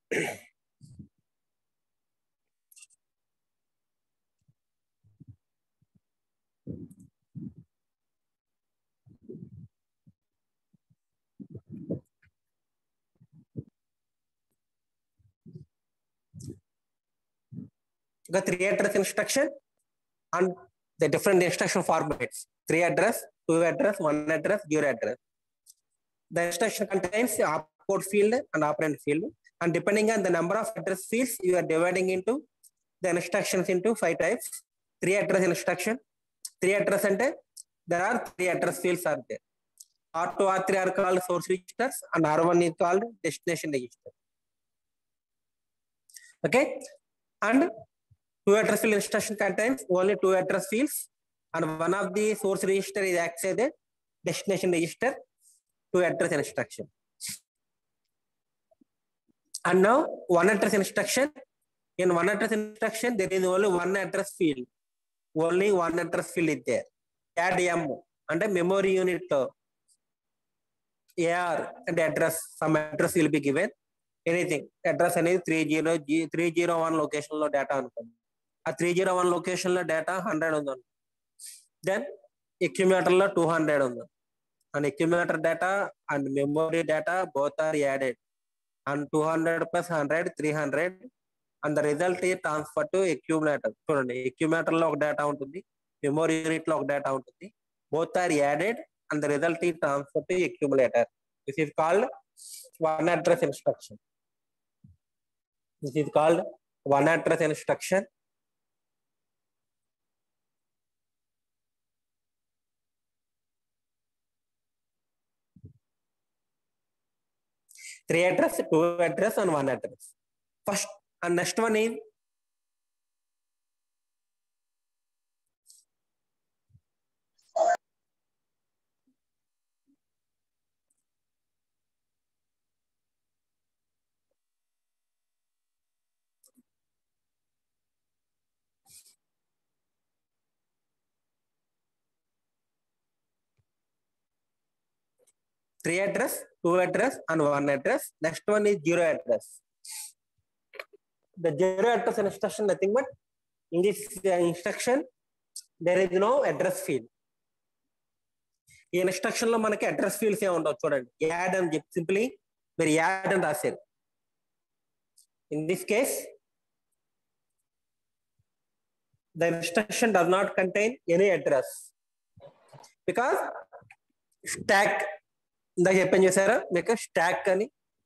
the three address instruction and the different instruction formats three address two address one address zero address the instruction contains the opcode field and operand field and depending on the number of address fields you are dividing into the instructions into five types three address instruction three address and there are three address fields are there r2 r3 are called source registers and r1 is called destination register okay and two address field instruction contains only two address fields and one of the source register is acts as a destination register to address instruction and now one address instruction in one address instruction there is only one address field only one address field is there add m అంటే memory unit లో AR అంటే address sum address will be given anything address అనేది three zero G three zero one location లో data అనుకోండి ఆ three zero one location లో data hundred ఉంది then accumulator లో టూ హండ్రెడ్ ఉంది and accumulator data and memory data both are added and two hundred plus hundred three hundred and the result is transfer to accumulator చూడండి accumulator లో ఒక data ఉంటుంది memory unit లో ఒక data ఉంటుంది both are added and the result is transfer to accumulator this is called one address instruction this is called one address instruction three address, two address, and one address. First and next one is three address, two address, and one address. Next one is zero address. The zero address instruction, nothing but in this uh, instruction, there is no address field. ఈ instruction లో మనకి address fields ఏ ఉండవు చూడండి add అని చెప్పి simply మీరు add అని రాశారు in this case the instruction does not contain any address because stack ఇందాక చెప్పాను చూసారా మీకు స్టాక్ అని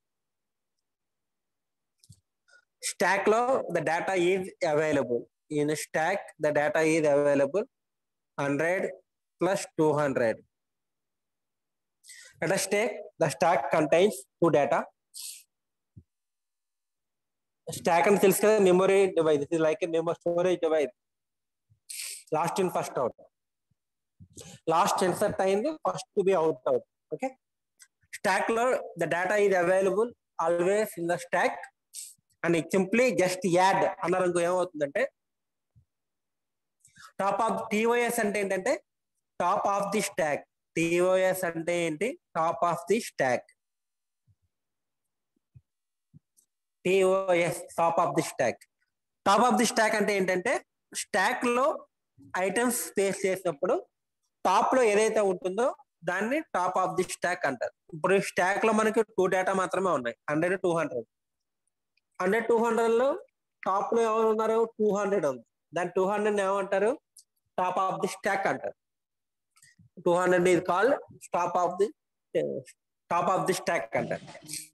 స్టాక్ లో the data is available in stack the data is available hundred plus two hundred let us take the stack contains two data stack అని తెలుసు కదా memory device it is like a memory storage device last in first out last insert అయింది first to be out out okay stack లో the data is available always in the stack and simply just add అన్నారు అనుకో ఏమవుతుందంటే top of TOS అంటే ఏంటంటే top of the stack TOS అంటే ఏంటి top of the stack TOS top of the stack top of the stack అంటే ఏంటంటే stock లో ఐటమ్స్ స్పేస్ చేసినప్పుడు టాప్ లో ఏదైతే ఉంటుందో దాన్ని టాప్ ఆఫ్ ది స్టాక్ అంటారు ఇప్పుడు స్టాక్ లో మనకి టూ డేటా మాత్రమే ఉన్నాయి hundred two hundred hundred two hundred లో టాప్ లో ఎవరు ఉన్నారు టూ హండ్రెడ్ ఉంది దాని టూ హండ్రెడ్ ఏమంటారు టాప్ ఆఫ్ ది స్టాక్ అంటారు two hundred is called top of the top of the stack అంటారు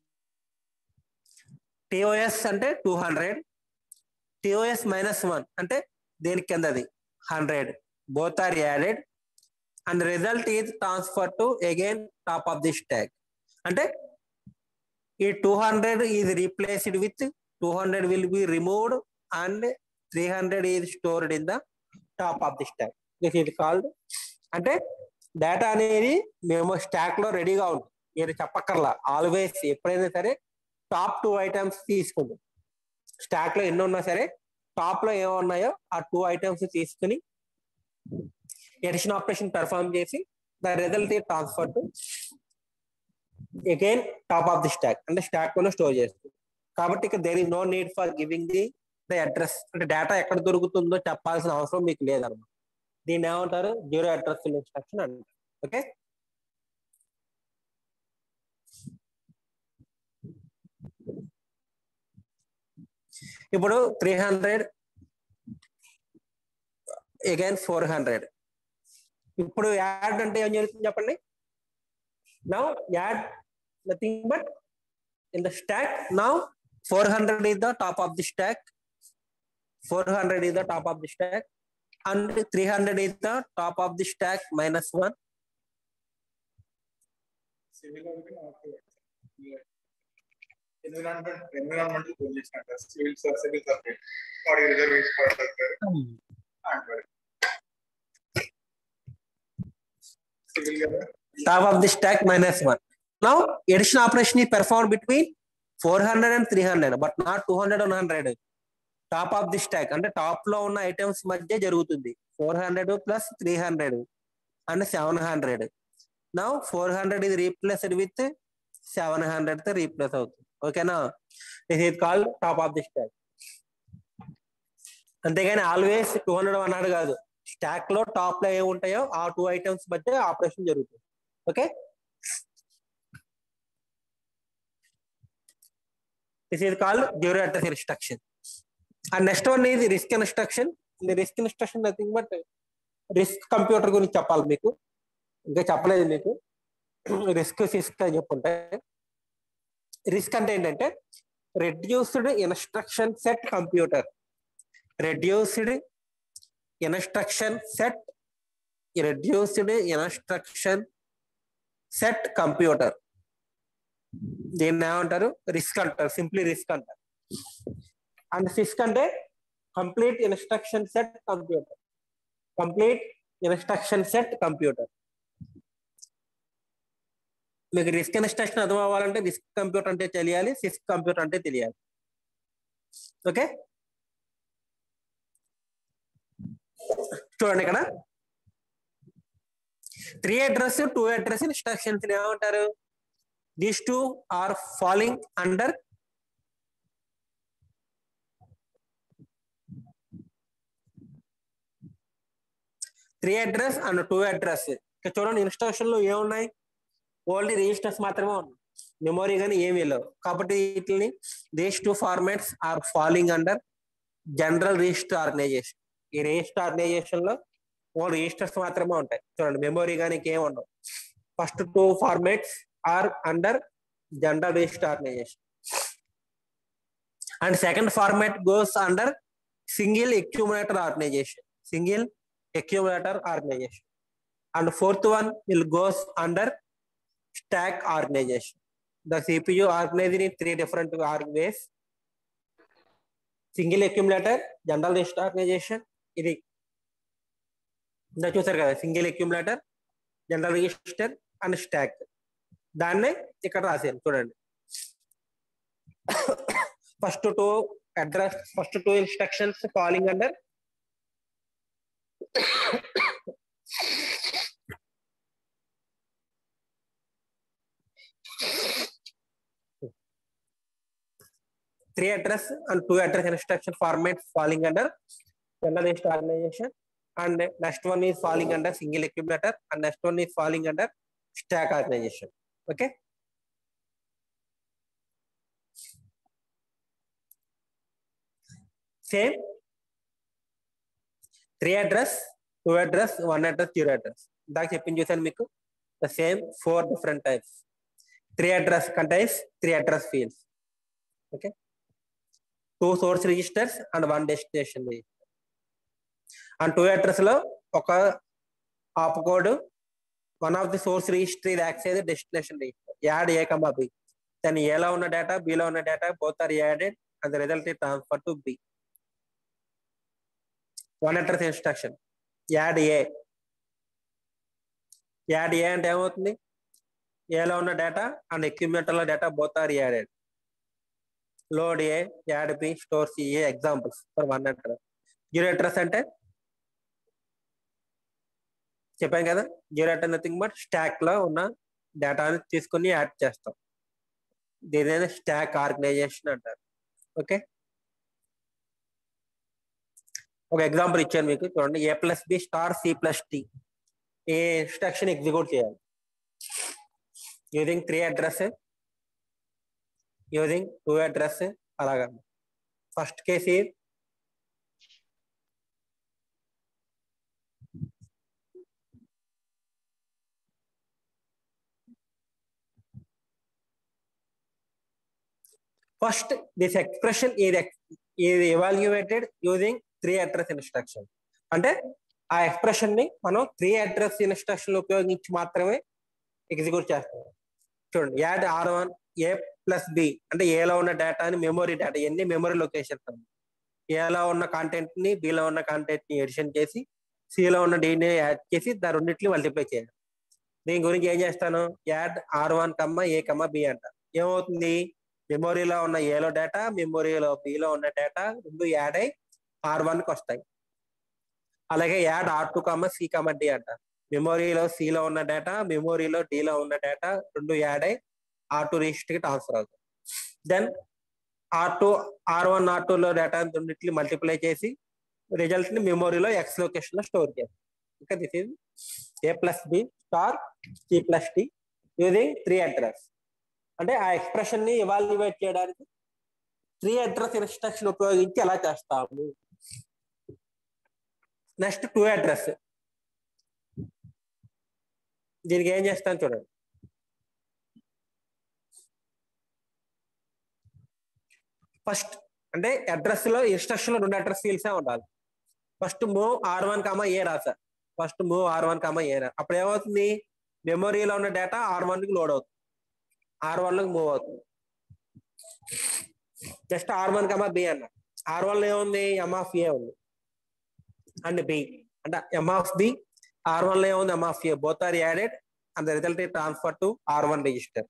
టిఓఎస్ అంటే two hundred TOS minus one అంటే దేని కిందది hundred both are added and result is transfer to again top of the stack అంటే ఈ two hundred is replaced with two hundred will be removed and three hundred is stored in the top of the stack this is called అంటే data అనేది మేము stock లో రెడీగా ఉంటుంది మీరు చెప్పక్కర్లా always ఎప్పుడైనా సరే టాప్ టూ ఐటమ్స్ తీసుకుంటాం స్టాక్ లో ఎన్ని ఉన్నా సరే టాప్ లో ఏమున్నాయో ఆ టూ ఐటమ్స్ తీసుకుని ఎడిషన్ ఆపరేషన్ పెర్ఫామ్ చేసి the result transfer to again top of the stack అంటే స్టాక్ లో స్టోర్ చేస్తుంది కాబట్టి ఇక్కడ there is no need for giving the the address అంటే డేటా ఎక్కడ దొరుకుతుందో చెప్పాల్సిన అవసరం మీకు లేదన్నమాట దీన్ని ఏమంటారు జీరో అడ్రస్ ఇన్స్ట్రక్షన్ అంటారు ఓకే ఇప్పుడు three hundred again four hundred ఇప్పుడు యాడ్ అంటే ఏం జరుగుతుంది చెప్పండి now add nothing but in the stack now four hundred is the top of the stack 400 is the top of the stack and 300 is the top of the stack minus 1 environment environmental pollution అంటారు civil civil subject వాడి reservation అంటారు civil కదా top of the stack minus 1 now addition operation is performed between 400 and 300 but not 200 and 100 top of the stack అంటే top లో ఉన్న items మధ్య జరుగుతుంది four hundred plus three hundred and seven hundred నా four hundred ఇది replaced with seven hundred తో replace అవుతుంది ఓకేనా this is called top of the stack అంతేగాని always two hundred one hundred కాదు స్టాక్ లో టాప్ లో ఏ ఉంటాయో ఆ టూ ఐటమ్స్ మధ్య ఆపరేషన్ జరుగుతుంది okay this is called zero address instruction and next one ఇది RISC instruction RISC instruction nothing but RISC computer గురించి చెప్పాలి మీకు ఇంకా చెప్పలేదు మీకు రిస్క్ సిస్క్ అని చెప్పుంటే రిస్క్ అంటే ఏంటంటే reduced instruction set computer reduced instruction set reduced instruction set computer దీన్ని ఏమంటారు రిస్క్ అంటారు సింప్లీ రిస్క్ అంటారు అండ్ సిస్క్ అంటే complete instruction set computer complete instruction set computer మీకు రిస్క్ ఇన్స్ట్రక్షన్ అర్థం అవ్వాలంటే రిస్క్ కంప్యూటర్ అంటే తెలియాలి సిస్క్ కంప్యూటర్ అంటే తెలియాలి ఓకే చూడండి ఇక్కడ three address two address instructions ఏమంటారు these two are following under three address and two address ఇక్కడ చూడండి ఇన్స్ట్రక్షన్ లో ఏమున్నాయి ఓన్లీ రిజిస్టర్స్ మాత్రమే ఉన్నాయి మెమొరీ కానీ ఏమీ లేవు కాబట్టి వీటిని these two formats are following under general register organization ఈ రిజిస్టర్ ఆర్గనైజేషన్ లో ఓన్లీ రిజిస్టర్స్ మాత్రమే ఉంటాయి చూడండి మెమొరీ కానీ ఇంకేం ఉండవు first two formats are under general register organization and second format goes under single accumulator organization single accumulator organization and fourth one will goes under stack organization the cpu organized in three different ways single accumulator general register organization ఇది ఇందా చూసారు కదా single accumulator general register and stack దాన్నే ఇక్కడ రాశాను చూడండి first two address first two instructions calling under three address and two address instruction format falling under general list organization and next one is falling under single accumulator and next one is falling under stack organization okay same three address two address one address zero address ఇందాక చెప్పింది చూసాను మీకు the same four different types three address contains three address fields okay two source registers and one destination register and two address లో ఒక op code one of the source register ఇది acts అయ్యేది destination register add A comma B దాని ఏలో ఉన్న డేటా బిలో ఉన్న డేటా both are added and result transfer to be one address instruction add A add A అంటే ఏమవుతుంది ఏలో ఉన్న డేటా అండ్ ఎక్విప్మెంట్ లో data both are added load A add B store C a examples for one address zero address అంటే చెప్పాం కదా zero address nothing but stack లో ఉన్న డేటాని తీసుకుని యాడ్ చేస్తాం దీని స్టాక్ ఆర్గనైజేషన్ అంటారు ఓకే ఒక ఎగ్జాంపుల్ ఇచ్చాను మీకు చూడండి A plus B star C plus T a instruction execute చేయాలి using three address using two address అలాగా first case first this expression ఇది ఇది evaluated using three address instruction అంటే ఆ ఎక్స్ప్రెషన్ ని మనం త్రీ అడ్రస్ ఇన్స్ట్రక్షన్ ఉపయోగించి మాత్రమే ఎగ్జిక్యూట్ చేస్తాం చూడండి add R one A plus B అంటే ఏలో ఉన్న డేటాని మెమొరీ డేటా ఎన్ని మెమొరీ లొకేషన్స్ ఏలో ఉన్న కాంటెంట్ ని బిలో ఉన్న కాంటెంట్ ని ఎడిషన్ చేసి సిలో ఉన్న డీని యాడ్ చేసి దాని రెండింటిని మల్టిప్లై చేయాలి దీని గురించి ఏం చేస్తాను add R one comma A comma B అంట ఏమవుతుంది మెమొరీలో ఉన్న ఏలో డేటా మెమొరీలో బిలో ఉన్న డేటా రెండు యాడ్ అయి ఆర్ వన్ కి వస్తాయి అలాగే add R two comma C comma D అంట మెమొరీలో సిలో ఉన్న డేటా మెమొరీలో డిలో ఉన్న డేటా రెండు యాడ్ అయి ఆర్ టూ రిజిస్టర్ కి ట్రాన్స్ఫర్ అవుతాయి then R two R one R two లో డేటా రెండింటిని మల్టిప్లై చేసి రిజల్ట్ ని మెమొరీలో ఎక్స్ లొకేషన్ లో స్టోర్ చేయాలి ఇంకా this is A plus B star C plus T using three address అంటే ఆ ఎక్స్ప్రెషన్ ని ఎవాల్యుయేట్ చేయడానికి త్రీ అడ్రస్ ఇన్స్ట్రక్షన్ ఉపయోగించి ఎలా చేస్తాము నెక్స్ట్ టూ అడ్రస్ దీనికి ఏం చేస్తాను చూడండి ఫస్ట్ అంటే అడ్రస్ లో ఇన్స్ట్రక్షన్ లో రెండు అడ్రస్ ఫీల్సే ఉండాలి first move R one comma A రాసా first move R one comma A రా అప్పుడు ఏమవుతుంది మెమొరీలో ఉన్న డేటా ఆర్ వన్ కి లోడ్ అవుతుంది ఆర్ వన్ లోకి మూవ్ అవుతుంది just R one comma B అన్న ఆర్ వన్ లో ఏముంది ఎమ్ ఆఫ్ ఏ ఉంది అండ్ బి అంటే M of B R one లో ఏముంది M of A both are added and the result transfer to R one register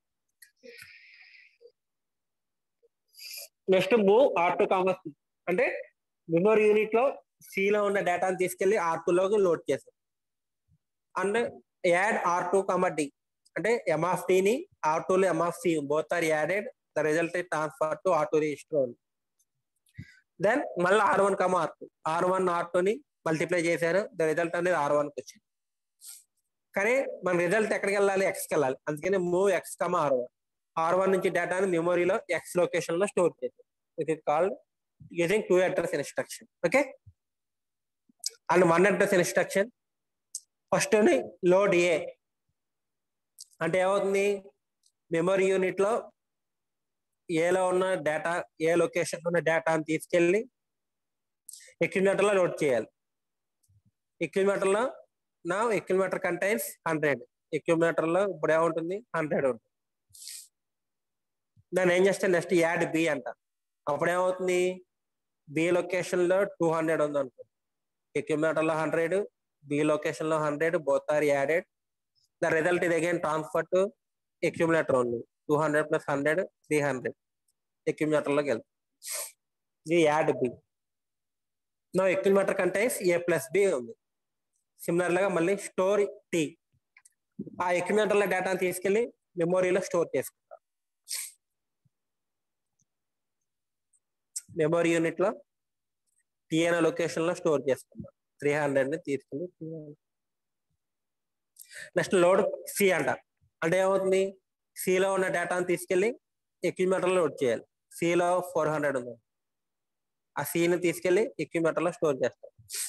next move R two comma C అంటే memory unit లో C లో ఉన్న డేటాను తీసుకెళ్లి ఆర్ టూ లోకి లోడ్ చేశారు and add R two comma D అంటే M of ని ఆర్ టూ లో M of C both are added the result transfer to R two register ఉంది దెన్ మళ్ళీ R one comma R two R one R టూని multiply చేశారు the result అనేది R వన్కి వచ్చింది కానీ మన రిజల్ట్ ఎక్కడికి వెళ్ళాలి ఎక్స్కి వెళ్ళాలి అందుకని move X comma R one R one నుంచి డేటాను మెమొరీలో ఎక్స్ లొకేషన్ లో స్టోర్ చేశారు it is called using two address instruction okay and one address instruction first load A అంటే ఏమవుతుంది మెమరీ యూనిట్ లో ఏలో ఉన్న డేటా ఏ లొకేషన్ ఉన్న డేటాని తీసుకెళ్ళి ఎక్యుమీటర్ లో లోడ్ చేయాలి ఎక్యుమీటర్ లో నా ఎక్యుమీటర్ కంటైన్స్ హండ్రెడ్ ఎక్యుమీటర్ లో ఇప్పుడు ఏముంటుంది హండ్రెడ్ ఉంటుంది దాన్ని ఏం చేస్తే నెక్స్ట్ యాడ్ బి అంట అప్పుడు ఏమవుతుంది బి లొకేషన్ లో టూ హండ్రెడ్ ఉంది అనుకో ఎక్యుమీటర్ లో హండ్రెడ్ బి లొకేషన్ లో hundred both are added the result ఇది అగైన్ ట్రాన్స్ఫర్ టు ఎక్యుములేటర్ ఉంది two hundred plus hundred three hundred accumulator లోకి వెళ్తుంది ఇది add B no accumulator contains A plus B ఉంది సిమిలర్ లాగా మళ్ళీ స్టోర్ టీ ఆ ఎక్యుములేటర్ లో డేటాను తీసుకెళ్లి మెమొరీలో స్టోర్ చేసుకుంటాం మెమొరీ యూనిట్ లో టీ అనే లొకేషన్ లో స్టోర్ చేసుకుందాం త్రీ హండ్రెడ్ ని తీసుకుని నెక్స్ట్ లోడ్ సి అంట అంటే ఏమవుతుంది సిలో ఉన్న డేటాను తీసుకెళ్లి ఎక్యుమీటర్ లో లోడ్ చేయాలి సిలో ఫోర్ హండ్రెడ్ ఉంది ఆ సిని తీసుకెళ్లి ఎక్యుమీటర్ లో స్టోర్ చేస్తాం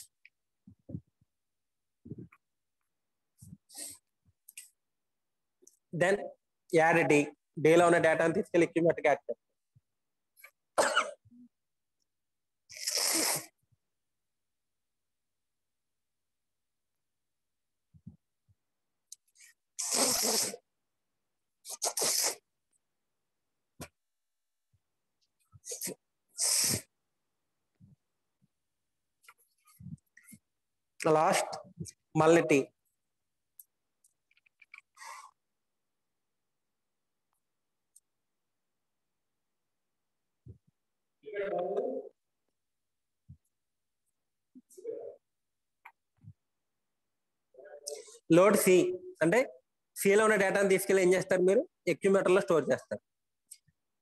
దెన్ యాడ్ డి డేలో ఉన్న డేటాను తీసుకెళ్లి ఎక్యుమీటర్ యాడ్ చేస్తాం లాస్ట్ మళ్ళీ టీ లోడ్ సి అంటే సిలో ఉన్న డేటాను తీసుకెళ్ళి ఏం చేస్తారు మీరు ఎక్యుమీటర్ లో స్టోర్ చేస్తారు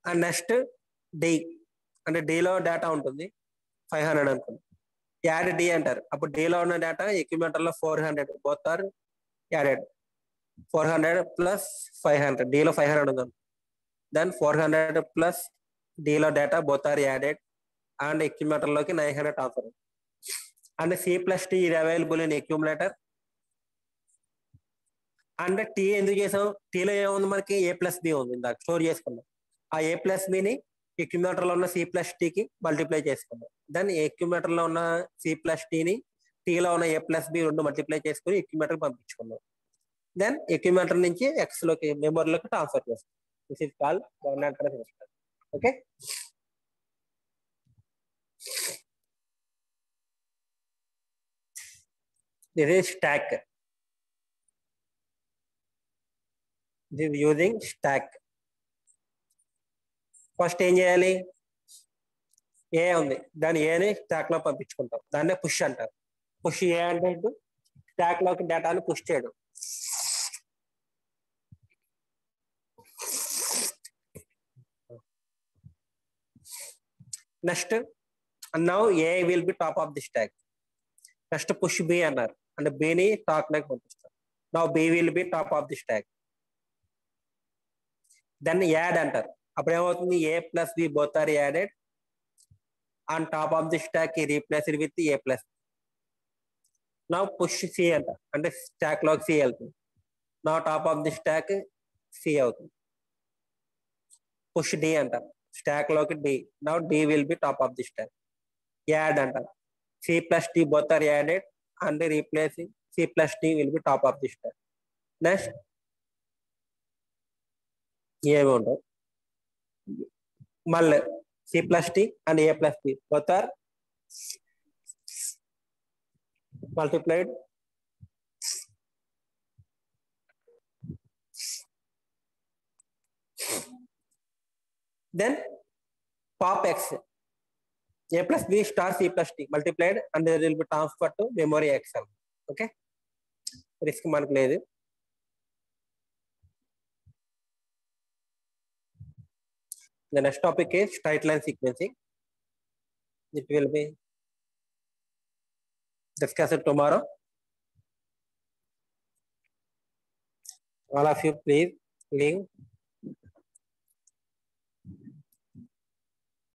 అండ్ నెక్స్ట్ డి అంటే డీలో డేటా ఉంటుంది ఫైవ్ హండ్రెడ్ అనుకోండి యాడ్ డి అంటారు అప్పుడు డీలో ఉన్న డేటా ఎక్విప్మెంటర్ లో four hundred both are added four hundred plus five hundred డీలో ఫైవ్ హండ్రెడ్ ఉంది దెన్ ఫోర్ హండ్రెడ్ ప్లస్ డీలో data both are added and accumulator లోకి nine hundred transfer and C plus T ఇది available in accumulator and T ఎందుకు చేసాం టీలో ఏముంది మనకి ఏ ప్లస్ బి ఉంది ఇందాక స్టోర్ చేసుకున్నాం ఆ ఏ ప్లస్ బిని ఎక్యుమిలేటర్ లో ఉన్న సి ప్లస్ టీకి మల్టిప్లై చేసుకున్నాం దెన్ ఎక్యుమిలేటర్ లో ఉన్న సి ప్లస్ టీని టీలో ఉన్న ఏ ప్లస్ బి రెండు మల్టిప్లై చేసుకుని ఎక్యుమిలేటర్ పంపించుకున్నాం దెన్ ఎక్యుమిలేటర్ నుంచి ఎక్స్ లోకి మెమరీలోకి ట్రాన్స్ఫర్ చేస్తాం this is call government okay this is stack this is using stack first ఏం చేయాలి ఏ ఉంది దాని ఏని స్టాక్ లో పంపించుకుంటాం దాన్నే పుష్ అంటారు పుష్ ఏ అంటే స్టాక్ లోకి డేటాని పుష్ చేయడం next now A will be top of the stack next push B అన్నారు అంటే బిని టాక్ లోకి పంపిస్తారు now B will be top of the stack then add అంటారు అప్పుడు ఏమవుతుంది A plus B both are added on top of the stack replaced with A plus now push C అంట అంటే స్టాక్ లోకి సి వెళ్తుంది now top of the stack C అవుతుంది push D అంట stock లోకి D now D will be top of the stack add అంట C plus D both are added and replacing C plus D will be top of the stack next ఏమి ఉండవు మళ్ళీ C plus T and A plus B both are multiplied then pop x a plus b star c plus t multiplied and there will be transferred to memory xl okay risk మనకు లేదు the next topic is straight line sequencing it will be discuss it tomorrow. All of you, please leave